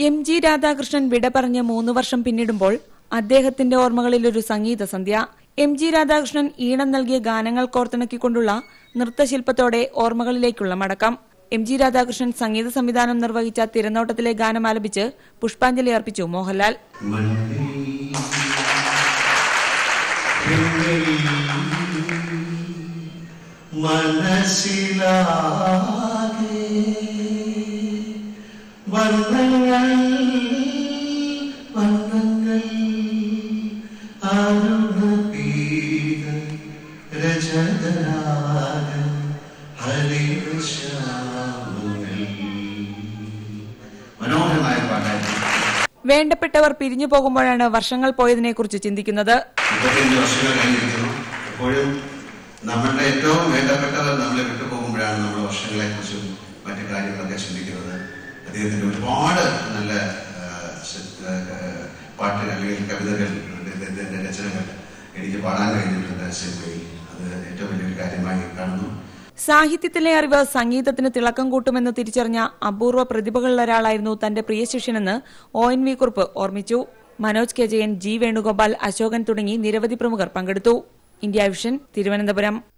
M G Radhakrishnan വിട പറഞ്ഞ് മൂന്ന് വർഷം പിന്നിടുമ്പോൾ അദ്ദേഹത്തിന്റെ ഓർമ്മകളിൽ ഒരു സംഗീത സന്ധ്യ എം ജി രാധാകൃഷ്ണൻ ഈണം നൽകിയ ഗാനങ്ങൾ കോർത്തിണക്കിക്കൊണ്ടുള്ള നൃത്തശില്പത്തോടെ ഓർമ്മകളിലേക്കുള്ള മടക്കം എം ജി രാധാകൃഷ്ണൻ സംഗീത സംവിധാനം നിർവഹിച്ച തിരനോട്ടത്തിലെ ഗാനം ആലപിച്ച് പുഷ്പാഞ്ജലി അർപ്പിച്ചു മോഹൻലാൽ മണ്ണിൽ പിന്നിൽ മനസ്സിലാകെ വർണ്ണങ്ങൾ വർണ്ണങ്ങൾ അരുണപീത രജതരാഗ ഹരിശ്യാമങ്ങൾ മനോഹരമായ പാട്ടായിരുന്നു വേണ്ടപ്പെട്ടവർ പിരിഞ്ഞു പോകുമ്പോഴാണ് വർഷങ്ങൾ പോയതിനെക്കുറിച്ച് ചിന്തിക്കുന്നത് മുപ്പത്തിയഞ്ച് വർഷങ്ങൾ കഴിഞ്ഞിരിക്കുന്നു എപ്പോഴും നമ്മളുടെ ഏറ്റവും വേണ്ടപ്പെട്ടവർ നമ്മളെ വിട്ടുപോകുമ്പോഴാണ് നമ്മൾ വർഷങ്ങളെ കുറിച്ചും മറ്റു കാര്യങ്ങളൊക്കെ ചിന്തിക്കുന്നത് അദ്ദേഹത്തിന്റെ ഒരുപാട് നല്ല ആ, ശ- ആ, പാട്ടുകൾ അല്ലെങ്കിൽ കവിതകൾ അദ്ദേഹത്തിന്റെ രചനകൾ എനിക്ക് പാടാൻ കഴിഞ്ഞിട്ടുണ്ട് സിനിമയിൽ അത് ഏറ്റവും വലിയൊരു കാര്യമായി കാണുന്നു സാഹിത്യത്തിലെ അറിവ് സംഗീതത്തിന് തിളക്കം കൂട്ടുമെന്ന് തിരിച്ചറിഞ്ഞ അപൂർവ പ്രതിഭകളിലൊരാളായിരുന്നു തന്റെ പ്രിയ ശിഷ്യനെന്ന് ഒ എൻ വി കുറുപ്പ് ഓർമ്മിച്ചു മനോജ് കെ ജയൻ ജി വേണുഗോപാൽ അശോകൻ തുടങ്ങി നിരവധി പ്രമുഖർ പങ്കെടുത്തു ഇന്ത്യ വിഷൻ തിരുവനന്തപുരം